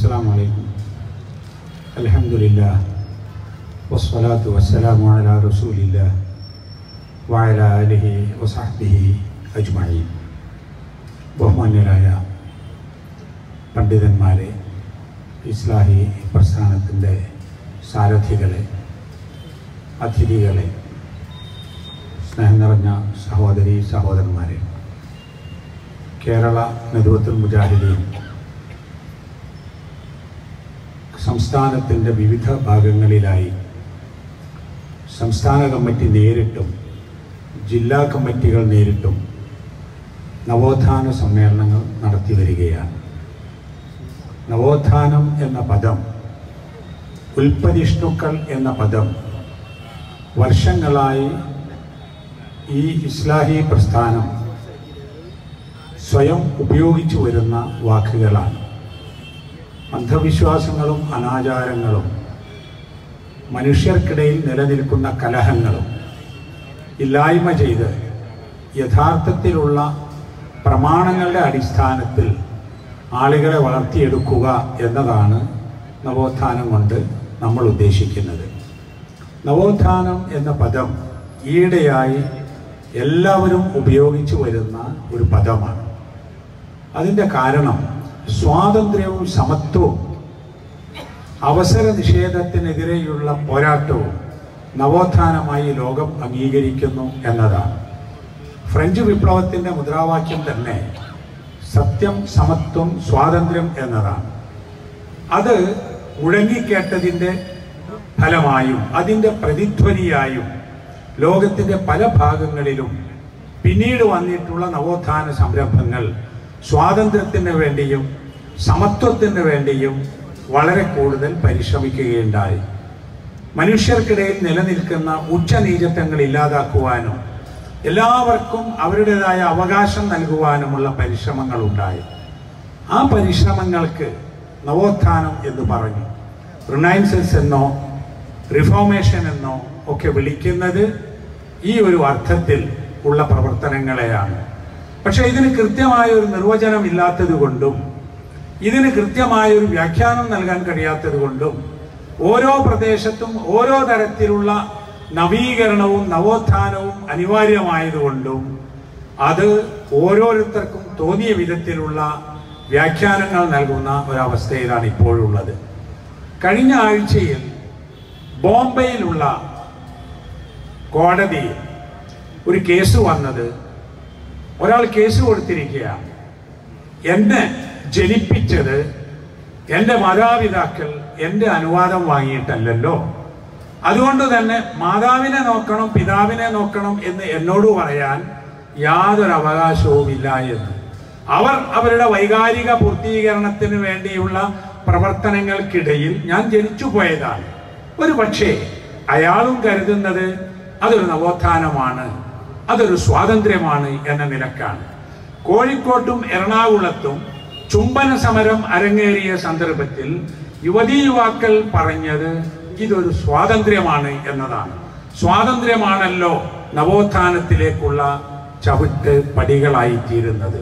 السلام عليكم الحمد لله والصلاة والسلام على رسول الله وعلى آله وصحبه أجمعين ബഹുമാന്യരായ പണ്ഡിതന്മാരെ ഇസ്ലാഹി പ്രസ്ഥാനത്തിൻ്റെ സാരഥികളെ അതിഥികളെ സ്നേഹം നിറഞ്ഞ സഹോദരി സഹോദരന്മാരെ കേരള നേതൃത്വ മുജാഹിദീൻ സംസ്ഥാനത്തിൻ്റെ വിവിധ ഭാഗങ്ങളിലായി സംസ്ഥാന കമ്മിറ്റി നേരിട്ടും ജില്ലാ കമ്മിറ്റികൾ നേരിട്ടും നവോത്ഥാന സമ്മേളനങ്ങൾ നടത്തി വരികയാണ് നവോത്ഥാനം എന്ന പദം ഉൽപ്പതിഷ്ണുക്കൾ എന്ന പദം വർഷങ്ങളായി ഈ ഇസ്ലാഹി പ്രസ്ഥാനം സ്വയം ഉപയോഗിച്ചു വരുന്ന വാക്കുകളാണ് അന്ധവിശ്വാസങ്ങളും അനാചാരങ്ങളും മനുഷ്യർക്കിടയിൽ നിലനിൽക്കുന്ന കലഹങ്ങളും ഇല്ലായ്മ ചെയ്ത് യഥാർത്ഥത്തിലുള്ള പ്രമാണങ്ങളുടെ അടിസ്ഥാനത്തിൽ ആളുകളെ വളർത്തിയെടുക്കുക എന്നതാണ് നവോത്ഥാനം കൊണ്ട് നമ്മൾ ഉദ്ദേശിക്കുന്നത് നവോത്ഥാനം എന്ന പദം ഈയിടെയായി എല്ലാവരും ഉപയോഗിച്ചു വരുന്ന ഒരു പദമാണ് അതിൻ്റെ കാരണം സ്വാതന്ത്ര്യവും സമത്വവും അവസര നിഷേധത്തിനെതിരെയുള്ള പോരാട്ടവും നവോത്ഥാനമായി ലോകം അംഗീകരിക്കുന്നു എന്നതാണ് ഫ്രഞ്ച് വിപ്ലവത്തിൻ്റെ മുദ്രാവാക്യം തന്നെ സത്യം സമത്വം സ്വാതന്ത്ര്യം എന്നതാണ് അത് മുഴങ്ങിക്കേട്ടതിൻ്റെ ഫലമായും അതിൻ്റെ പ്രതിധ്വനിയായും ലോകത്തിൻ്റെ പല ഭാഗങ്ങളിലും പിന്നീട് വന്നിട്ടുള്ള നവോത്ഥാന സംരംഭങ്ങൾ സ്വാതന്ത്ര്യത്തിന് വേണ്ടിയും സമത്വത്തിന് വേണ്ടിയും വളരെ കൂടുതൽ പരിശ്രമിക്കുകയുണ്ടായി മനുഷ്യർക്കിടയിൽ നിലനിൽക്കുന്ന ഉച്ചനീചത്വങ്ങൾ ഇല്ലാതാക്കുവാനും എല്ലാവർക്കും അവരുടേതായ അവകാശം നൽകുവാനുമുള്ള പരിശ്രമങ്ങൾ ഉണ്ടായി ആ പരിശ്രമങ്ങൾക്ക് നവോത്ഥാനം എന്ന് പറഞ്ഞു റിനൈൻസസ് എന്നോ റിഫോർമേഷൻ എന്നോ ഒക്കെ വിളിക്കുന്നത് ഈ ഒരു അർത്ഥത്തിൽ ഉള്ള പ്രവർത്തനങ്ങളെയാണ് പക്ഷെ ഇതിന് കൃത്യമായ ഒരു നിർവചനം ഇല്ലാത്തത് കൊണ്ടും ഇതിന് കൃത്യമായ ഒരു വ്യാഖ്യാനം നൽകാൻ കഴിയാത്തത് കൊണ്ടും ഓരോ പ്രദേശത്തും ഓരോ തരത്തിലുള്ള നവീകരണവും നവോത്ഥാനവും അനിവാര്യമായതുകൊണ്ടും അത് ഓരോരുത്തർക്കും തോന്നിയ വിധത്തിലുള്ള വ്യാഖ്യാനങ്ങൾ നൽകുന്ന ഒരവസ്ഥയിലാണ് ഇപ്പോഴുള്ളത് കഴിഞ്ഞ ആഴ്ചയിൽ ബോംബെയിലുള്ള കോടതിയിൽ ഒരു കേസ് വന്നത് ഒരാൾ കേസ് കൊടുത്തിരിക്കുകയാണ് എന്നെ ജനിപ്പിച്ചത് എൻ്റെ മാതാപിതാക്കൾ എൻ്റെ അനുവാദം വാങ്ങിയിട്ടല്ലല്ലോ അതുകൊണ്ട് തന്നെ മാതാവിനെ നോക്കണം പിതാവിനെ നോക്കണം എന്ന് എന്നോട് പറയാൻ യാതൊരു അവകാശവുമില്ല എന്ന് അവർ അവരുടെ വൈകാരിക പൂർത്തീകരണത്തിന് വേണ്ടിയുള്ള പ്രവർത്തനങ്ങൾക്കിടയിൽ ഞാൻ ജനിച്ചു പോയതാണ് ഒരു പക്ഷേ അയാളും കരുതുന്നത് അതൊരു നവോത്ഥാനമാണ് അതൊരു സ്വാതന്ത്ര്യമാണ് എന്ന നിലക്കാണ് കോഴിക്കോട്ടും എറണാകുളത്തും ചുംബന സമരം അരങ്ങേറിയ സന്ദർഭത്തിൽ യുവതീ യുവാക്കൾ പറഞ്ഞത് ഇതൊരു സ്വാതന്ത്ര്യമാണ് എന്നതാണ് സ്വാതന്ത്ര്യമാണല്ലോ നവോത്ഥാനത്തിലേക്കുള്ള ചവിട്ട് പടികളായി തീരുന്നത്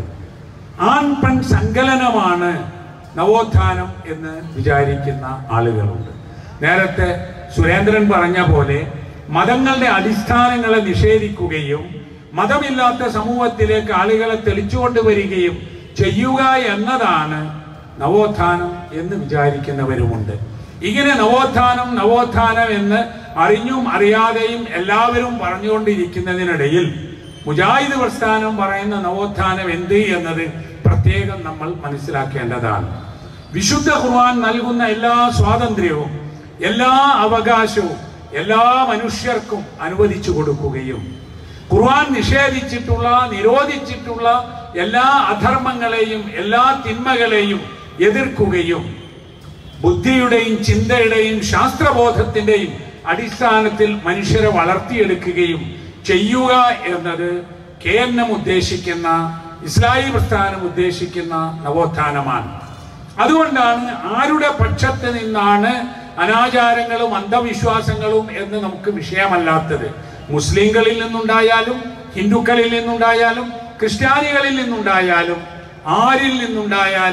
ആൺ പെൺ സങ്കലനമാണ് നവോത്ഥാനം എന്ന് വിചാരിക്കുന്ന ആളുകളുണ്ട് നേരത്തെ സുരേന്ദ്രൻ പറഞ്ഞ പോലെ മതങ്ങളുടെ അടിസ്ഥാനങ്ങളെ നിഷേധിക്കുകയും മതമില്ലാത്ത സമൂഹത്തിലേക്ക് ആളുകളെ തെളിച്ചുകൊണ്ട് വരികയും ചെയ്യുക എന്നതാണ് നവോത്ഥാനം എന്ന് വിചാരിക്കുന്നവരുമുണ്ട് ഇങ്ങനെ നവോത്ഥാനം നവോത്ഥാനം എന്ന് അറിഞ്ഞും അറിയാതെയും എല്ലാവരും പറഞ്ഞുകൊണ്ടിരിക്കുന്നതിനിടയിൽ മുജാഹിദ് പ്രസ്ഥാനം പറയുന്ന നവോത്ഥാനം എന്ത് എന്നത് പ്രത്യേകം നമ്മൾ മനസ്സിലാക്കേണ്ടതാണ് വിശുദ്ധ ഖുർആൻ നൽകുന്ന എല്ലാ സ്വാതന്ത്ര്യവും എല്ലാ അവകാശവും എല്ലാ മനുഷ്യർക്കും അനുവദിച്ചു കൊടുക്കുകയും ഖുർആൻ നിഷേധിച്ചിട്ടുള്ള നിരോധിച്ചിട്ടുള്ള എല്ലാ അധർമ്മങ്ങളെയും എല്ലാ തിന്മകളെയും എതിർക്കുകയും ബുദ്ധിയുടെയും ചിന്തയുടെയും ശാസ്ത്രബോധത്തിന്റെയും അടിസ്ഥാനത്തിൽ മനുഷ്യരെ വളർത്തിയെടുക്കുകയും ചെയ്യുക എന്നത് കെ എൻ എം ഉദ്ദേശിക്കുന്ന ഇസ്ലാഹി പ്രസ്ഥാനം ഉദ്ദേശിക്കുന്ന നവോത്ഥാനമാണ് അതുകൊണ്ടാണ് ആരുടെ പക്ഷത്ത് നിന്നാണ് അനാചാരങ്ങളും അന്ധവിശ്വാസങ്ങളും എന്ന് നമുക്ക് വിഷയമല്ലാത്തത് മുസ്ലിങ്ങളിൽ നിന്നുണ്ടായാലും ഹിന്ദുക്കളിൽ നിന്നുണ്ടായാലും ക്രിസ്ത്യാനികളിൽ നിന്നുണ്ടായാലും ആരിൽ നിന്നുണ്ടായാലും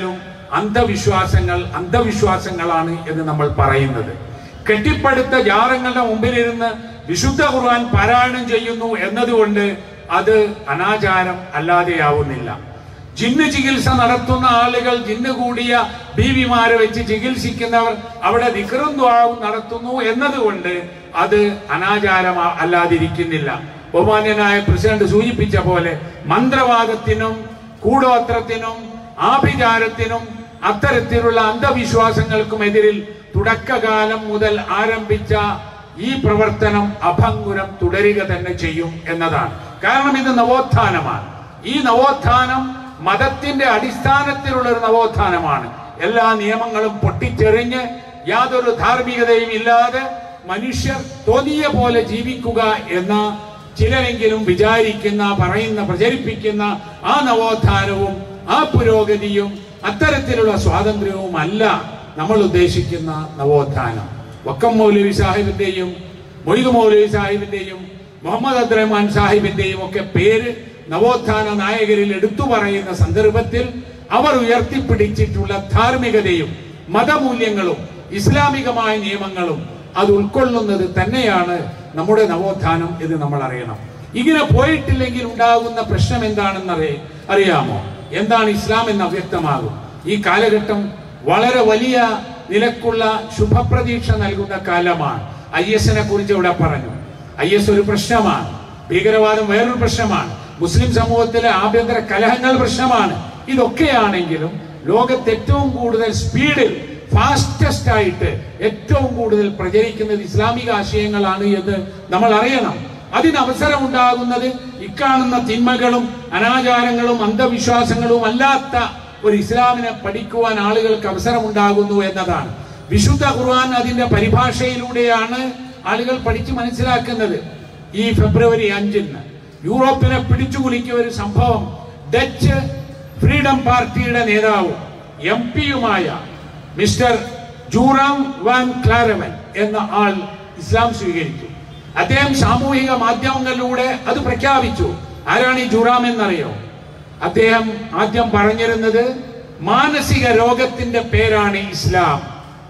അന്ധവിശ്വാസങ്ങൾ അന്ധവിശ്വാസങ്ങളാണ് എന്ന് നമ്മൾ പറയുന്നത് കെട്ടിപ്പടുത്ത ജാറങ്ങളുടെ മുമ്പിലിരുന്ന് വിശുദ്ധ ഖുർആൻ പാരായണം ചെയ്യുന്നു എന്നതുകൊണ്ട് അത് അനാചാരം അല്ലാതെയാവുന്നില്ല ജിന്ന് ചികിത്സ നടത്തുന്ന ആളുകൾ ജിന്ന് കൂടിയ ബീവിമാരെ വെച്ച് ചികിത്സിക്കുന്നവർ അവിടെ വിക്രം ദ്വാവും നടത്തുന്നു എന്നതുകൊണ്ട് അത് അനാചാരം അല്ലാതിരിക്കുന്നില്ല ബഹുമാന്യനായ പ്രസിഡന്റ് സൂചിപ്പിച്ച പോലെ മന്ത്രവാദത്തിനും കൂടോത്രത്തിനും ആഭിചാരത്തിനും അത്തരത്തിലുള്ള അന്ധവിശ്വാസങ്ങൾക്കും എതിരിൽ തുടക്കകാലം മുതൽ ആരംഭിച്ച ഈ പ്രവർത്തനം അഭംഗുരം തുടരുക തന്നെ ചെയ്യും എന്നതാണ് കാരണം ഇത് നവോത്ഥാനമാണ് ഈ നവോത്ഥാനം മതത്തിന്റെ അടിസ്ഥാനത്തിലുള്ള ഒരു നവോത്ഥാനമാണ് എല്ലാ നിയമങ്ങളും പൊട്ടിച്ചെറിഞ്ഞ് യാതൊരു ധാർമ്മികതയും ഇല്ലാതെ മനുഷ്യർ തോന്നിയ പോലെ ജീവിക്കുക എന്ന ചിലരെങ്കിലും വിചാരിക്കുന്ന പറയുന്ന പ്രചരിപ്പിക്കുന്ന ആ നവോത്ഥാനവും ആ പുരോഗതിയും അത്തരത്തിലുള്ള സ്വാതന്ത്ര്യവും അല്ല നമ്മൾ ഉദ്ദേശിക്കുന്ന നവോത്ഥാനം വക്കം മൗലവി സാഹിബിന്റെയും മൊയ്തു മൗലവി സാഹിബിന്റെയും മുഹമ്മദ് അബ്ദുറഹ്മാൻ സാഹിബിന്റെയും ഒക്കെ പേര് നവോത്ഥാന നായകരിൽ എടുത്തു പറയുന്ന സന്ദർഭത്തിൽ അവർ ഉയർത്തിപ്പിടിച്ചിട്ടുള്ള ധാർമ്മികതയും മതമൂല്യങ്ങളും ഇസ്ലാമികമായ നിയമങ്ങളും അത് ഉൾക്കൊള്ളുന്നത് തന്നെയാണ് നമ്മുടെ നവോത്ഥാനം എന്ന് നമ്മൾ അറിയണം ഇങ്ങനെ പോയിട്ടില്ലെങ്കിൽ ഉണ്ടാകുന്ന പ്രശ്നം എന്താണെന്ന് അറിയ അറിയാമോ എന്താണ് ഇസ്ലാം എന്ന് അവ്യക്തമാകും ഈ കാലഘട്ടം വളരെ വലിയ നിലക്കുള്ള ശുഭപ്രതീക്ഷ നൽകുന്ന കാലമാണ് ഐ എസിനെ കുറിച്ച് ഇവിടെ പറഞ്ഞു ഐ എസ് ഒരു പ്രശ്നമാണ് ഭീകരവാദം വേറൊരു പ്രശ്നമാണ് മുസ്ലിം സമൂഹത്തിലെ ആഭ്യന്തര കലഹങ്ങൾ പ്രശ്നമാണ് ഇതൊക്കെയാണെങ്കിലും ലോകത്ത് ഏറ്റവും കൂടുതൽ സ്പീഡിൽ ഫാസ്റ്റസ്റ്റ് ആയിട്ട് ഏറ്റവും കൂടുതൽ പ്രചരിക്കുന്നത് ഇസ്ലാമിക ആശയങ്ങളാണ് എന്ന് നമ്മൾ അറിയണം അതിന് അവസരം ഉണ്ടാകുന്നത് ഇക്കാണുന്ന തിന്മകളും അനാചാരങ്ങളും അന്ധവിശ്വാസങ്ങളും അല്ലാത്ത ഒരു ഇസ്ലാമിനെ പഠിക്കുവാൻ ആളുകൾക്ക് അവസരം ഉണ്ടാകുന്നു എന്നതാണ് വിശുദ്ധ ഖുർആൻ അതിന്റെ പരിഭാഷയിലൂടെയാണ് ആളുകൾ പഠിച്ചു മനസ്സിലാക്കുന്നത് ഈ ഫെബ്രുവരി അഞ്ചിന് യൂറോപ്പിനെ പിടിച്ചു കുലിക്കിയ ഒരു സംഭവം ഡച്ച് ഫ്രീഡം പാർട്ടിയുടെ നേതാവും എം പിയുമായ മിസ്റ്റർ ജൂറാം വാൻ ക്ലാരവൻ എന്ന ആൾ ഇസ്ലാം സ്വീകരിച്ചു അദ്ദേഹം സാമൂഹിക മാധ്യമങ്ങളിലൂടെ അത് പ്രഖ്യാപിച്ചു ആരാണ് ഈ ജൂറാം എന്നറിയോ അദ്ദേഹം ആദ്യം പറഞ്ഞിരുന്നത് മാനസിക രോഗത്തിന്റെ പേരാണ് ഇസ്ലാം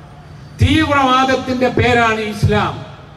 തീവ്രവാദത്തിന്റെ പേരാണ് ഇസ്ലാം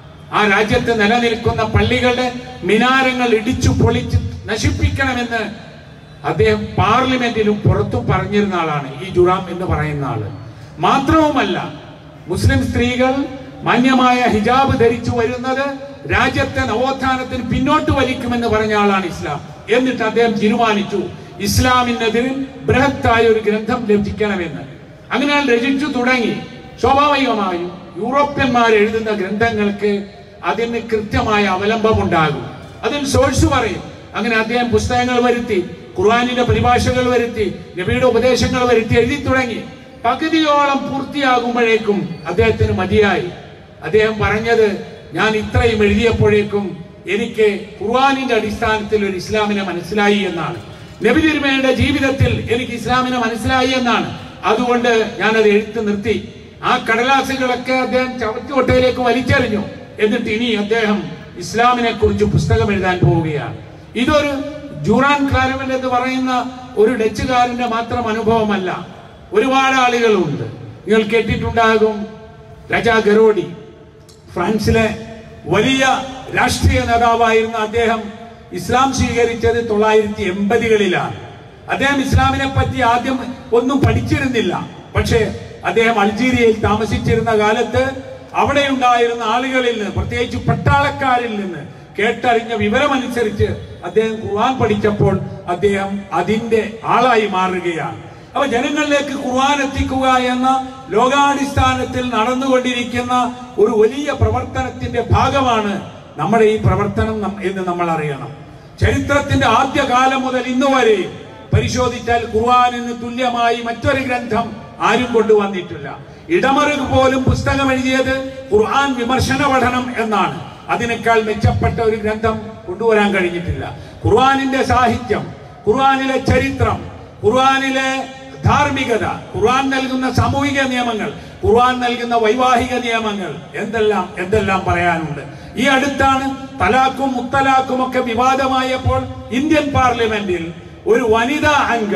ആ രാജ്യത്ത് നിലനിൽക്കുന്ന പള്ളികളുടെ മിനാരങ്ങൾ ഇടിച്ചു പൊളിച്ച് നശിപ്പിക്കണമെന്ന് അദ്ദേഹം പാർലമെന്റിലും പുറത്തും പറഞ്ഞിരുന്ന ആളാണ് ഈ ജുറാം എന്ന് പറയുന്ന ആള് മാത്രവുമല്ല മുസ്ലിം സ്ത്രീകൾ മാന്യമായ ഹിജാബ് ധരിച്ചു വരുന്നത് രാജ്യത്തെ നവോത്ഥാനത്തിന് പിന്നോട്ട് വലിക്കുമെന്ന് പറഞ്ഞ ആളാണ് ഇസ്ലാം എന്നിട്ട് അദ്ദേഹം തീരുമാനിച്ചു ഇസ്ലാമിനെതിരിൽ ബൃഹത്തായ ഒരു ഗ്രന്ഥം ലഭിക്കണമെന്ന് അങ്ങനെ അയാൾ രചിച്ചു തുടങ്ങി സ്വാഭാവികമായും യൂറോപ്യന്മാർ എഴുതുന്ന ഗ്രന്ഥങ്ങൾക്ക് അതിന് കൃത്യമായ അവലംബമുണ്ടാകും അതിൽ സോഴ്സ് പറയും അങ്ങനെ അദ്ദേഹം പുസ്തകങ്ങൾ വരുത്തി ഖുർആാനിന്റെ പരിഭാഷകൾ വരുത്തി നബിയുടെ ഉപദേശങ്ങൾ വരുത്തി എഴുതി തുടങ്ങി പകുതിയോളം പൂർത്തിയാകുമ്പോഴേക്കും അദ്ദേഹത്തിന് മതിയായി അദ്ദേഹം പറഞ്ഞത് ഞാൻ ഇത്രയും എഴുതിയപ്പോഴേക്കും എനിക്ക് ഖുർആാനിന്റെ അടിസ്ഥാനത്തിൽ ഒരു ഇസ്ലാമിനെ മനസ്സിലായി എന്നാണ് നബി തിരുമേയുടെ ജീവിതത്തിൽ എനിക്ക് ഇസ്ലാമിനെ മനസ്സിലായി എന്നാണ് അതുകൊണ്ട് ഞാനത് എഴുത്ത് നിർത്തി ആ കടലാസുകളൊക്കെ അദ്ദേഹം ചവറ്റുകൊട്ടയിലേക്ക് വലിച്ചെറിഞ്ഞു എന്നിട്ട് ഇനി അദ്ദേഹം ഇസ്ലാമിനെ കുറിച്ച് പുസ്തകം എഴുതാൻ പോവുകയാണ് ഇതൊരു ജൂറാൻ കാരവൻ എന്ന് പറയുന്ന ഒരു ഡച്ചുകാരന്റെ മാത്രം അനുഭവമല്ല ഒരുപാട് ആളുകളുണ്ട് നിങ്ങൾ കേട്ടിട്ടുണ്ടാകും രജാ ഗറോഡി ഫ്രാൻസിലെ വലിയ രാഷ്ട്രീയ നേതാവായിരുന്ന അദ്ദേഹം ഇസ്ലാം സ്വീകരിച്ചത് തൊള്ളായിരത്തി എൺപതുകളിലാണ് അദ്ദേഹം ഇസ്ലാമിനെ പറ്റി ആദ്യം ഒന്നും പഠിച്ചിരുന്നില്ല പക്ഷേ അദ്ദേഹം അൾജീരിയയിൽ താമസിച്ചിരുന്ന കാലത്ത് അവിടെ ഉണ്ടായിരുന്ന ആളുകളിൽ നിന്ന് പ്രത്യേകിച്ച് പട്ടാളക്കാരിൽ നിന്ന് കേട്ടറിഞ്ഞ വിവരമനുസരിച്ച് അദ്ദേഹം ഖുർആൻ പഠിച്ചപ്പോൾ അദ്ദേഹം അതിന്റെ ആളായി മാറുകയാണ് അപ്പൊ ജനങ്ങളിലേക്ക് ഖുർആൻ എത്തിക്കുക എന്ന ലോകാടിസ്ഥാനത്തിൽ നടന്നുകൊണ്ടിരിക്കുന്ന ഒരു വലിയ പ്രവർത്തനത്തിന്റെ ഭാഗമാണ് നമ്മുടെ ഈ പ്രവർത്തനം നം- എന്ന് നമ്മൾ അറിയണം ചരിത്രത്തിന്റെ ആദ്യകാലം മുതൽ ഇന്ന് വരെയും പരിശോധിച്ചാൽ ഖുർആാനിന് തുല്യമായി മറ്റൊരു ഗ്രന്ഥം ആരും കൊണ്ടുവന്നിട്ടില്ല ഇടമറുക് പോലും പുസ്തകം എഴുതിയത് ഖുർആൻ വിമർശന പഠനം എന്നാണ് അതിനേക്കാൾ മെച്ചപ്പെട്ട ഒരു ഗ്രന്ഥം കൊണ്ടുവരാൻ കഴിഞ്ഞിട്ടില്ല ഖുർആാനിന്റെ സാഹിത്യം ഖുർആാനിലെ ചരിത്രം ഖുർആാനിലെ ധാർമ്മികത ഖുർആൻ നൽകുന്ന സാമൂഹിക നിയമങ്ങൾ ഖുർആൻ നൽകുന്ന വൈവാഹിക നിയമങ്ങൾ എന്തെല്ലാം എന്തെല്ലാം പറയാനുണ്ട് ഈ അടുത്താണ് തലാഖും മുത്തലാഖും ഒക്കെ വിവാദമായപ്പോൾ ഇന്ത്യൻ പാർലമെന്റിൽ ഒരു വനിതാ അംഗം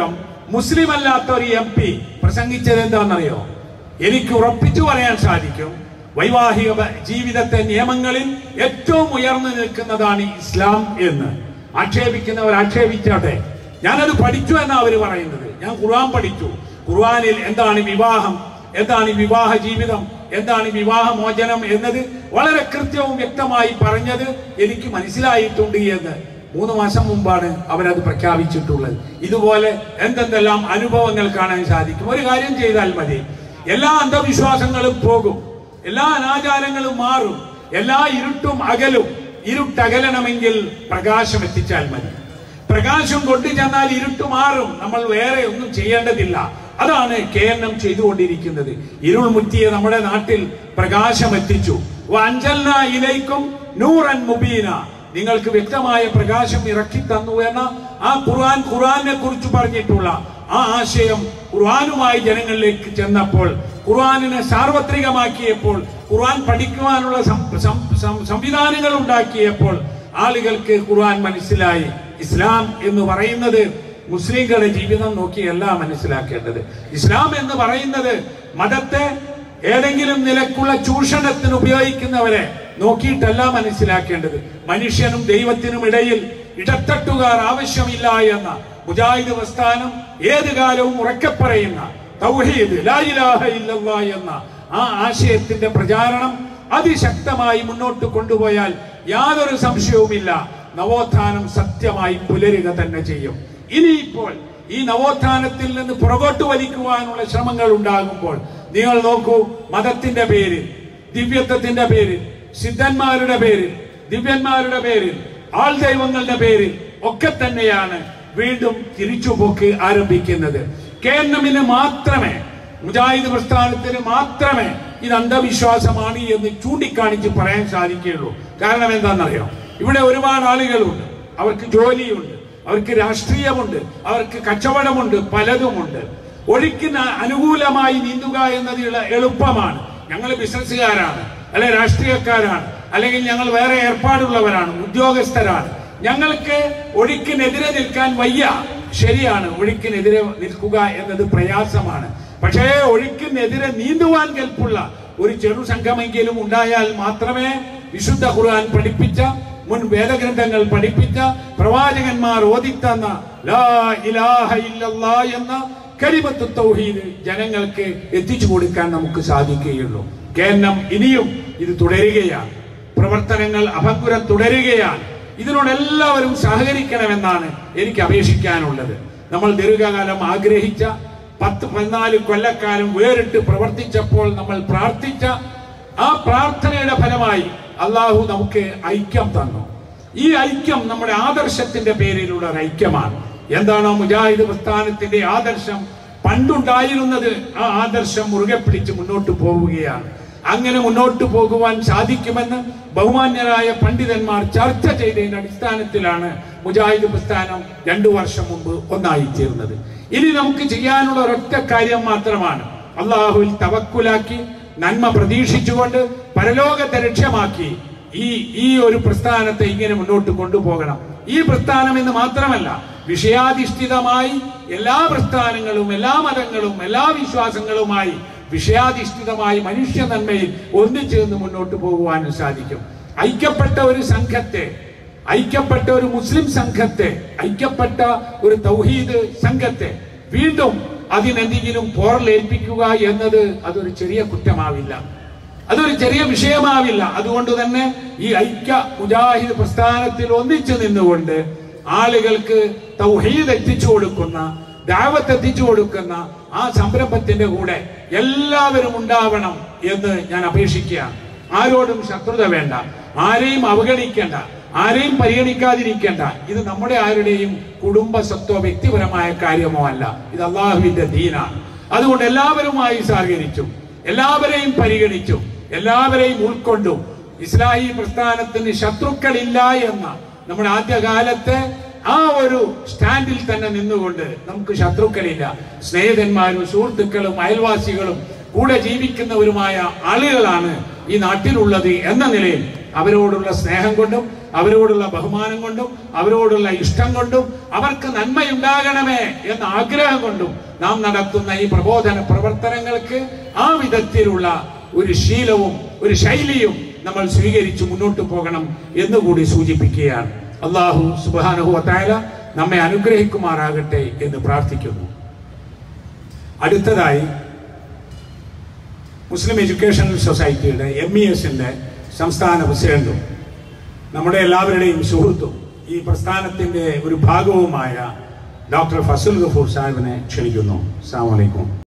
മുസ്ലിം അല്ലാത്ത ഒരു എം പി പ്രസംഗിച്ചത് എന്താണെന്നറിയോ എനിക്ക് ഉറപ്പിച്ചു പറയാൻ സാധിക്കും വൈവാഹിക ബ- ജീവിതത്തെ നിയമങ്ങളിൽ ഏറ്റവും ഉയർന്നു നിൽക്കുന്നതാണ് ഇസ്ലാം എന്ന് ആക്ഷേപിക്കുന്നവർ ആക്ഷേപിച്ചോട്ടെ ഞാനത് പഠിച്ചു എന്നാ അവര് പറയുന്നത് ഞാൻ ഖുർആൻ പഠിച്ചു ഖുർആനിൽ എന്താണ് വിവാഹം എന്താണ് ഈ വിവാഹ ജീവിതം എന്താണ് ഈ വിവാഹ മോചനം എന്നത് വളരെ കൃത്യവും വ്യക്തമായി പറഞ്ഞത് എനിക്ക് മനസ്സിലായിട്ടുണ്ട് എന്ന് മൂന്ന് മാസം മുമ്പാണ് അവരത് പ്രഖ്യാപിച്ചിട്ടുള്ളത് ഇതുപോലെ എന്തെന്തെല്ലാം അനുഭവങ്ങൾ കാണാൻ സാധിക്കും ഒരു കാര്യം ചെയ്താൽ മതി എല്ലാ അന്ധവിശ്വാസങ്ങളും പോകും എല്ലാ അനാചാരങ്ങളും മാറും എല്ലാ ഇരുട്ടും അകലും ഇരുട്ടകലണമെങ്കിൽ പ്രകാശം എത്തിച്ചാൽ മതി പ്രകാശം കൊണ്ടു ചെന്നാൽ ഇരുട്ട് മാറും നമ്മൾ വേറെ ഒന്നും ചെയ്യേണ്ടതില്ല അതാണ് കെ എൻ എം ചെയ്തുകൊണ്ടിരിക്കുന്നത് ഇരുൾ മുറ്റിയ നമ്മുടെ നാട്ടിൽ പ്രകാശം എത്തിച്ചു അഞ്ചൽന ഇലൈക്കും നൂറൻ മുബീന നിങ്ങൾക്ക് വ്യക്തമായ പ്രകാശം ഇറക്കി തന്നു എന്ന ആ ഖുർആൻ ഖുർആനെ കുറിച്ച് പറഞ്ഞിട്ടുള്ള ആ ആശയം ഖുർആനുമായി ജനങ്ങളിലേക്ക് ചെന്നപ്പോൾ ഖുർആനിനെ സാർവത്രികമാക്കിയപ്പോൾ ഖുർആൻ പഠിക്കുവാനുള്ള സം- സം- സം- സംവിധാനങ്ങൾ ഉണ്ടാക്കിയപ്പോൾ ആളുകൾക്ക് ഖുർആൻ മനസ്സിലായി ഇസ്ലാം എന്ന് പറയുന്നത് മുസ്ലിങ്ങളുടെ ജീവിതം നോക്കിയല്ല മനസ്സിലാക്കേണ്ടത് ഇസ്ലാം എന്ന് പറയുന്നത് മതത്തെ ഏതെങ്കിലും നിലക്കുള്ള ചൂഷണത്തിന് ഉപയോഗിക്കുന്നവരെ നോക്കിയിട്ടല്ല മനസ്സിലാക്കേണ്ടത് മനുഷ്യനും ദൈവത്തിനും ഇടയിൽ ഇടത്തട്ടുകാർ ആവശ്യമില്ല എന്ന മുജാഹിദ് പ്രസ്ഥാനം ഏത് കാലവും ഉറക്കെ പറയുന്ന തൗഹീദ് ലാ ഇലാഹ ഇല്ലല്ലാ എന്ന ആ ആശയത്തിന്റെ പ്രചാരണം അതിശക്തമായി മുന്നോട്ട് കൊണ്ടുപോയാൽ യാതൊരു സംശയവുമില്ല നവോത്ഥാനം സത്യമായി പുലരുക തന്നെ ചെയ്യും ഇനിയിപ്പോൾ ഈ നവോത്ഥാനത്തിൽ നിന്ന് പുറകോട്ട് വലിക്കുവാനുള്ള ശ്രമങ്ങൾ ഉണ്ടാകുമ്പോൾ നിങ്ങൾ നോക്കൂ മതത്തിന്റെ പേര് ദിവ്യത്വത്തിന്റെ പേരിൽ സിദ്ധന്മാരുടെ പേരിൽ ദിവ്യന്മാരുടെ പേരിൽ ആൾ ദൈവങ്ങളുടെ പേരിൽ ഒക്കെ തന്നെയാണ് വീണ്ടും തിരിച്ചുപോക്ക് ആരംഭിക്കുന്നത് കെ എൻ എമ്മിന് മാത്രമേ മുജാഹിദ് പ്രസ്ഥാനത്തിന് മാത്രമേ ഇത് അന്ധവിശ്വാസമാണ് എന്ന് ചൂണ്ടിക്കാണിച്ച് പറയാൻ സാധിക്കുകയുള്ളൂ കാരണം എന്താണെന്നറിയാം ഇവിടെ ഒരുപാട് ആളുകളുണ്ട് അവർക്ക് ജോലിയുണ്ട് അവർക്ക് രാഷ്ട്രീയമുണ്ട് അവർക്ക് കച്ചവടമുണ്ട് പലതുമുണ്ട് ഒഴുക്കിന് അനുകൂലമായി നീന്തുക എന്നത് ഇള- എളുപ്പമാണ് ഞങ്ങൾ ബിസിനസ്സുകാരാണ് അല്ലെ രാഷ്ട്രീയക്കാരാണ് അല്ലെങ്കിൽ ഞങ്ങൾ വേറെ ഏർപ്പാടുള്ളവരാണ് ഉദ്യോഗസ്ഥരാണ് ഞങ്ങൾക്ക് ഒഴുക്കിനെതിരെ നിൽക്കാൻ വയ്യ ശരിയാണ് ഒഴുക്കിനെതിരെ നിൽക്കുക എന്നത് പ്രയാസമാണ് പക്ഷേ ഒഴുക്കിനെതിരെ നീന്തുവാൻ കെൽപ്പുള്ള ഒരു ചെറു സംഘമെങ്കിലും ഉണ്ടായാൽ മാത്രമേ വിശുദ്ധ ഖുർആൻ പഠിപ്പിച്ച മുൻ വേദഗ്രന്ഥങ്ങൾ പഠിപ്പിച്ച പ്രവാചകന്മാർ ഓതിത്തന്ന ലാ ഇലാഹ ഇല്ലല്ലാ എന്ന കരിമത്ത് തൗഹീദ് ജനങ്ങൾക്ക് എത്തിച്ചു കൊടുക്കാൻ നമുക്ക് സാധിക്കുകയുള്ളൂ കേന്ദ്രം ഇനിയും ഇത് തുടരുകയാണ് പ്രവർത്തനങ്ങൾ അഭംഗുരം തുടരുകയാണ് ഇതിനോട് എല്ലാവരും സഹകരിക്കണമെന്നാണ് എനിക്ക് അപേക്ഷിക്കാനുള്ളത് നമ്മൾ ദീർഘകാലം ആഗ്രഹിച്ച പത്ത് പതിനാല് കൊല്ലക്കാലം വേറിട്ട് പ്രവർത്തിച്ചപ്പോൾ നമ്മൾ പ്രാർത്ഥിച്ച ആ പ്രാർത്ഥനയുടെ ഫലമായി അള്ളാഹു നമുക്ക് ഐക്യം തന്നു ഈ ഐക്യം നമ്മുടെ ആദർശത്തിന്റെ പേരിലുള്ള ഒരു ഐക്യമാണ് എന്താണോ മുജാഹിദ് പ്രസ്ഥാനത്തിന്റെ ആദർശം പണ്ടുണ്ടായിരുന്നത് ആ ആദർശം മുറുകെ പിടിച്ച് മുന്നോട്ട് പോവുകയാണ് അങ്ങനെ മുന്നോട്ട് പോകുവാൻ സാധിക്കുമെന്ന് ബഹുമാന്യരായ പണ്ഡിതന്മാർ ചർച്ച ചെയ്തതിന്റെ അടിസ്ഥാനത്തിലാണ് മുജാഹിദ് പ്രസ്ഥാനം രണ്ടു വർഷം മുമ്പ് ഒന്നായി ചേർന്നത് ഇനി നമുക്ക് ചെയ്യാനുള്ള ഒരൊറ്റ കാര്യം മാത്രമാണ് അള്ളാഹുവിൽ തവക്കുലാക്കി നന്മ പ്രതീക്ഷിച്ചുകൊണ്ട് പരലോകത്തെ ലക്ഷ്യമാക്കി ഈ ഈ ഒരു പ്രസ്ഥാനത്തെ ഇങ്ങനെ മുന്നോട്ട് കൊണ്ടുപോകണം ഈ പ്രസ്ഥാനം എന്ന് മാത്രമല്ല വിഷയാധിഷ്ഠിതമായി എല്ലാ പ്രസ്ഥാനങ്ങളും എല്ലാ മതങ്ങളും എല്ലാ വിശ്വാസങ്ങളുമായി വിഷയാധിഷ്ഠിതമായി മനുഷ്യ നന്മയിൽ ഒന്നിച്ചേർന്ന് മുന്നോട്ട് പോകുവാനും സാധിക്കും ഐക്യപ്പെട്ട ഒരു സംഘത്തെ ഐക്യപ്പെട്ട ഒരു മുസ്ലിം സംഘത്തെ ഐക്യപ്പെട്ട ഒരു തൗഹീദ് സംഘത്തെ വീണ്ടും അതിനെന്തെങ്കിലും പോറലേൽപ്പിക്കുക എന്നത് അതൊരു ചെറിയ കുറ്റമാവില്ല അതൊരു ചെറിയ വിഷയമാവില്ല അതുകൊണ്ട് തന്നെ ഈ ഐക്യ മുജാഹിദ് പ്രസ്ഥാനത്തിൽ ഒന്നിച്ചു നിന്നുകൊണ്ട് ആളുകൾക്ക് തൗഹീദ് എത്തിച്ചു കൊടുക്കുന്ന ദാവത്ത് എത്തിച്ചു കൊടുക്കുന്ന ആ സംരംഭത്തിന്റെ കൂടെ എല്ലാവരും ഉണ്ടാവണം എന്ന് ഞാൻ അപേക്ഷിക്കുകയാണ് ആരോടും ശത്രുത വേണ്ട ആരെയും അവഗണിക്കേണ്ട ആരെയും പരിഗണിക്കാതിരിക്കേണ്ട ഇത് നമ്മുടെ ആരുടെയും കുടുംബ സ്വത്തോ വ്യക്തിപരമായ കാര്യമോ അല്ല ഇത് അള്ളാഹുവിന്റെ ദീനാണ് അതുകൊണ്ട് എല്ലാവരുമായി സഹകരിച്ചും എല്ലാവരെയും പരിഗണിച്ചും എല്ലാവരെയും ഉൾക്കൊണ്ടും ഇസ്ലാഹി പ്രസ്ഥാനത്തിന് ശത്രുക്കളില്ല എന്ന നമ്മുടെ ആദ്യകാലത്തെ ആ ഒരു സ്റ്റാൻഡിൽ തന്നെ നിന്നുകൊണ്ട് നമുക്ക് ശത്രുക്കളില്ല സ്നേഹിതന്മാരും സുഹൃത്തുക്കളും അയൽവാസികളും കൂടെ ജീവിക്കുന്നവരുമായ ആളുകളാണ് ഈ നാട്ടിലുള്ളത് എന്ന നിലയിൽ അവരോടുള്ള സ്നേഹം കൊണ്ടും അവരോടുള്ള ബഹുമാനം കൊണ്ടും അവരോടുള്ള ഇഷ്ടം കൊണ്ടും അവർക്ക് നന്മയുണ്ടാകണമേ എന്ന ആഗ്രഹം കൊണ്ടും നാം നടത്തുന്ന ഈ പ്രബോധന പ്രവർത്തനങ്ങൾക്ക് ആ വിധത്തിലുള്ള ഒരു ശീലവും ഒരു ശൈലിയും നമ്മൾ സ്വീകരിച്ച് മുന്നോട്ട് പോകണം എന്നുകൂടി സൂചിപ്പിക്കുകയാണ് അള്ളാഹു സുബാനഹു വത്തായ നമ്മെ അനുഗ്രഹിക്കുമാറാകട്ടെ എന്ന് പ്രാർത്ഥിക്കുന്നു അടുത്തതായി മുസ്ലിം എഡ്യൂക്കേഷണൽ സൊസൈറ്റിയുടെ എം ഇ എസിന്റെ സംസ്ഥാന പ്രസിഡന്റും നമ്മുടെ എല്ലാവരുടെയും സുഹൃത്തും ഈ പ്രസ്ഥാനത്തിന്റെ ഒരു ഭാഗവുമായ ഡോക്ടർ ഫസുൽ ഗഫൂർ സാഹിബിനെ ക്ഷണിക്കുന്നു അസ്സാം വലൈക്കും